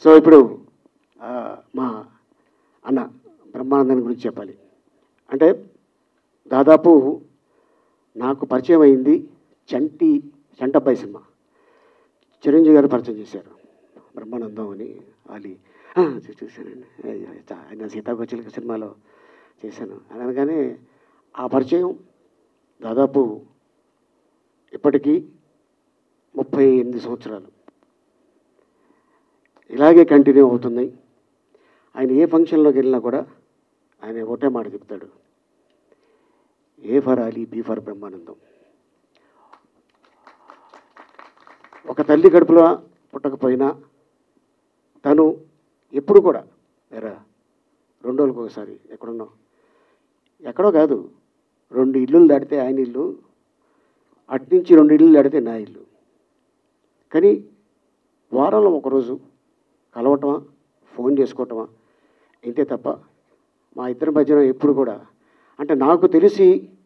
so ఇప్పుడు ఆ, మా అన్న బ్రహ్మానందన్ గురించి చెప్పాలి అంటే దాదాపు నాకు పరిచయం అయింది చంటి చంటబ్బాయి సినిమా చిరంజీవి గారు పరిచయం చేశారు బ్రహ్మానందం అని ali "ఆ, చూ- చూశానండి అయ్యో, చా- ఆయన సీతాకోచిలక సినిమాలో చేశాను అని అనగానే ఆ పరిచయం దాదాపు ఇప్పటికీ ముప్పై ఎనిమిది సంవత్సరాలు ఇలాగే కంటిన్యూ అవుతుంది ఆయన ఏ ఫంక్షన్లోకి వెళ్ళినా కూడా ఆయన ఒకటే మాట చెప్తాడు A for Ali B for Brahmanandam ఒక తల్లి కడుపులో పుట్టకపోయినా తను ఎప్పుడు కూడా ఎరా రెండు రోజులకు ఒకసారి ఎక్కడున్నావు ఎక్కడో కాదు రెండు ఇల్లులు దాటితే ఆయన ఇల్లు అట్నుంచి రెండు ఇల్లు దాటితే నా ఇల్లు కానీ వారంలో ఒకరోజు కలవటమా ఫోన్ చేసుకోవటమా ఇంతే తప్ప మా ఇద్దరి మధ్యన ఎప్పుడు కూడా అంటే నాకు తెలిసి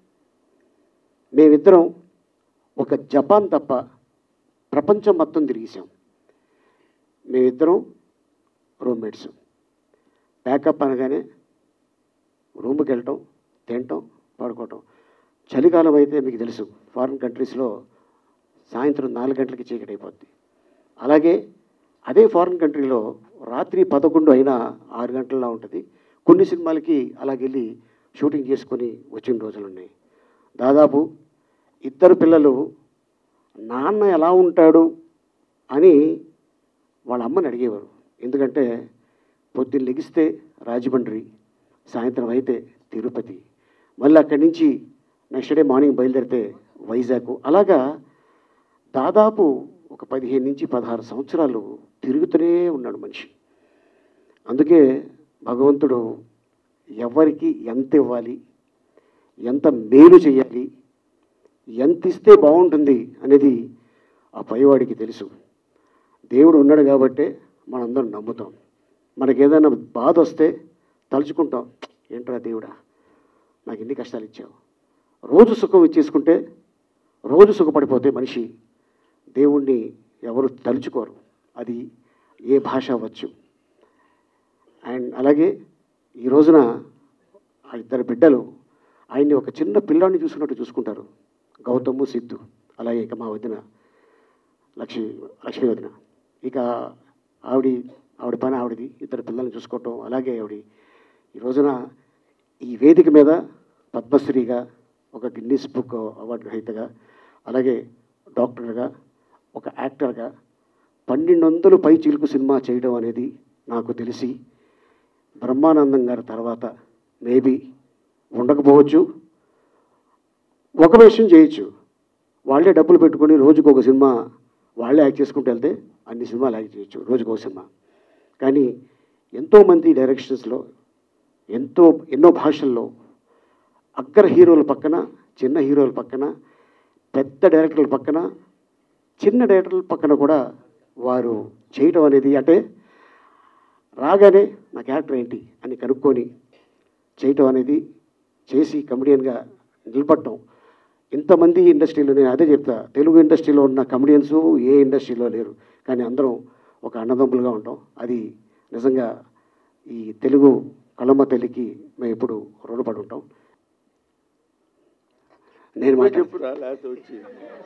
మేమిద్దరం ఒక జపాన్ తప్ప ప్రపంచం మొత్తం తిరిగేసాం మేమిద్దరం రూమ్మేట్స్ ప్యాకప్ అనగానే రూమ్కి వెళ్ళటం తినటం పడుకోవటం చలికాలం అయితే మీకు తెలుసు ఫారిన్ కంట్రీస్లో సాయంత్రం నాలుగు గంటలకి చీకటి అయిపోద్ది అలాగే అదే ఫారిన్ కంట్రీలో రాత్రి పదకొండు అయినా ఆరు గంటల్లో ఉంటుంది కొన్ని సినిమాలకి అలాగెళ్ళి షూటింగ్ చేసుకొని వచ్చిన రోజులు ఉన్నాయి దాదాపు ఇద్దరు పిల్లలు నాన్న ఎలా ఉంటాడు అని వాళ్ళ అమ్మని అడిగేవారు ఎందుకంటే పొద్దున్న లెగిస్తే రాజమండ్రి సాయంత్రం అయితే తిరుపతి మళ్ళీ అక్కడి నుంచి నెక్స్ట్ డే మార్నింగ్ బయలుదేరితే వైజాగ్ అలాగా దాదాపు ఒక పదిహేను నుంచి పదహారు సంవత్సరాలు తిరుగుతూనే ఉన్నాడు మనిషి అందుకే భగవంతుడు ఎవరికి ఎంత ఇవ్వాలి ఎంత మేలు చేయాలి ఎంత ఇస్తే బాగుంటుంది అనేది ఆ పైవాడికి తెలుసు దేవుడు ఉన్నాడు కాబట్టే మనందరం నమ్ముతాం మనకి ఏదైనా బాధ వస్తే తలుచుకుంటాం ఏంట్రా దేవుడా నాకు ఎన్ని కష్టాలు ఇచ్చావు రోజు సుఖం ఇచ్చేసుకుంటే రోజు సుఖపడిపోతే మనిషి దేవుణ్ణి ఎవరు తలుచుకోరు అది ఏ భాష అవ్వచ్చు అండ్ అలాగే ఈ రోజున ఆ ఇద్దరు బిడ్డలు ఆయన్ని ఒక చిన్న పిల్లాడిని చూసుకున్నట్టు చూసుకుంటారు గౌతము సిద్ధు అలాగే ఇక మా వదిన లక్ష్మి లక్ష్మీ వదిన ఇక ఆవిడ ఆవిడ పని ఆవిడది ఇద్దరు పిల్లల్ని చూసుకోవటం అలాగే ఆవిడ ఈ రోజున ఈ వేదిక మీద పద్మశ్రీగా ఒక గిన్నీస్ బుక్ అవార్డు గ్రహీతగా అలాగే డాక్టర్గా ఒక యాక్టర్గా పన్నెండు వందలు పై చిలుకు సినిమా చేయడం అనేది నాకు తెలిసి బ్రహ్మానందం గారి తర్వాత మేబీ ఉండకపోవచ్చు ఒక విషయం చేయొచ్చు వాళ్ళే డబ్బులు పెట్టుకొని రోజుకు ఒక సినిమా వాళ్ళే యాక్ట్ చేసుకుంటూ వెళ్తే అన్ని సినిమాలు యాక్ట్ చేయొచ్చు రోజుకు ఒక సినిమా కానీ ఎంతోమంది డైరెక్షన్స్లో ఎంతో ఎన్నో భాషల్లో అగ్ర హీరోల పక్కన చిన్న హీరోల పక్కన పెద్ద డైరెక్టర్ల పక్కన చిన్న డైరెక్టర్ల పక్కన కూడా వారు చేయడం అనేది అంటే రాగానే నా క్యారెక్టర్ ఏంటి అని కనుక్కొని చేయటం అనేది చేసి కమెడియన్గా నిలబడటం ఇంతమంది ఇండస్ట్రీలో నేను అదే చెప్తా తెలుగు ఇండస్ట్రీలో ఉన్న కమెడియన్స్ ఏ ఇండస్ట్రీలో లేరు కానీ అందరం ఒక అన్నదమ్ములుగా ఉంటాం అది నిజంగా ఈ తెలుగు కళమ్మ తల్లికి మేము ఎప్పుడు రుణపడి ఉంటాం నేను మాట్లాడు చెప్పురా లేకపోతే వచ్చి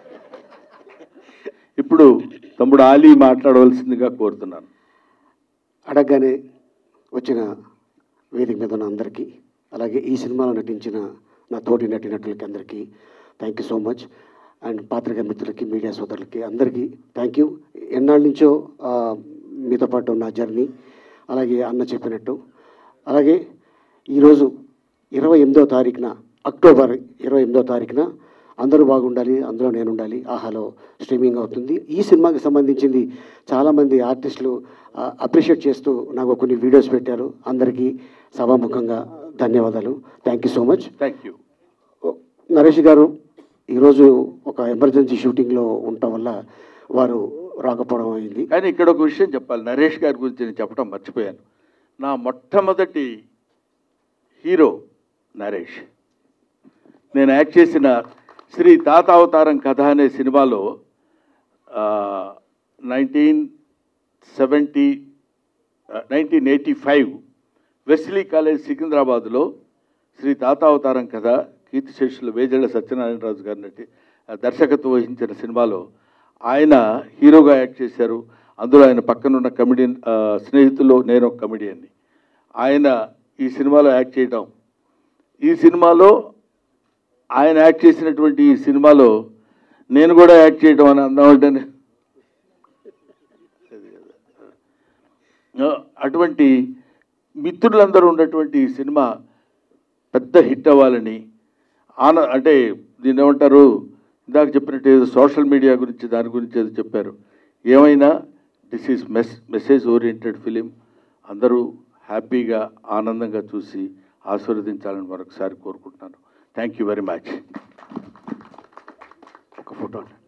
ఇప్పుడు తమ్ముడు ఆలీ మాట్లాడవలసిందిగా కోరుతున్నాను అడగగానే వచ్చిన వేదిక మీద ఉన్న అందరికీ అలాగే ఈ సినిమాలో నటించిన నా తోటి నటినటులకి అందరికీ thank you so much and పాత్రికా మిత్రులకి మీడియా సోదరులకి అందరికీ థ్యాంక్ యూ ఎన్నాళ్ళ నుంచో ఆ, మీతో పాటు ఉన్న జర్నీ అలాగే అన్న చెప్పినట్టు అలాగే ఈరోజు ఇరవై ఎనిమిదో తారీఖున అక్టోబర్ ఇరవై ఎనిమిదో తారీఖున అందరూ బాగుండాలి అందులో నేను ఉండాలి ఆహాలో స్ట్రీమింగ్ అవుతుంది ఈ సినిమాకి సంబంధించింది చాలామంది ఆర్టిస్టులు అప్రిషియేట్ చేస్తూ నాకు కొన్ని వీడియోస్ పెట్టారు అందరికీ సభాముఖంగా ధన్యవాదాలు thank you so much thank you Naresh garu ఈరోజు ఒక ఎమర్జెన్సీ షూటింగ్లో ఉండటం వల్ల వారు రాకపోవడం అయింది కానీ ఇక్కడ ఒక విషయం చెప్పాలి నరేష్ గారి గురించి నేను చెప్పడం మర్చిపోయాను నా మొట్టమొదటి హీరో నరేష్ నేను యాక్ట్ చేసిన శ్రీ తాత అవతారం కథ అనే సినిమాలో nineteen seventy nineteen eighty five Wesley college సికింద్రాబాద్లో శ్రీ తాతావతారం కథ కీర్తిశేషులు వేజళ్ళ సత్యనారాయణరాజు గారి నటి దర్శకత్వం వహించిన సినిమాలో ఆయన హీరోగా యాక్ట్ చేశారు అందులో ఆయన పక్కనున్న కమెడియన్ ఆ, స్నేహితుల్లో నేను ఒక కమెడియన్ని ఆయన ఈ సినిమాలో యాక్ట్ చేయడం ఈ సినిమాలో ఆయన యాక్ట్ చేసినటువంటి ఈ సినిమాలో నేను కూడా యాక్ట్ చేయడం అని అందామంటే అటువంటి మిత్రులందరూ ఉన్నటువంటి ఈ సినిమా పెద్ద హిట్ అవ్వాలని ఆన అంటే దీన్ని ఏమంటారు ఇందాక చెప్పినట్టు ఏదో సోషల్ మీడియా గురించి దాని గురించి ఏదో చెప్పారు ఏమైనా this is mess message oriented film అందరూ హ్యాపీగా ఆనందంగా చూసి ఆశీర్వదించాలని మరొకసారి కోరుకుంటున్నాను థ్యాంక్ యూ వెరీ మచ్ ఒక ఫోటో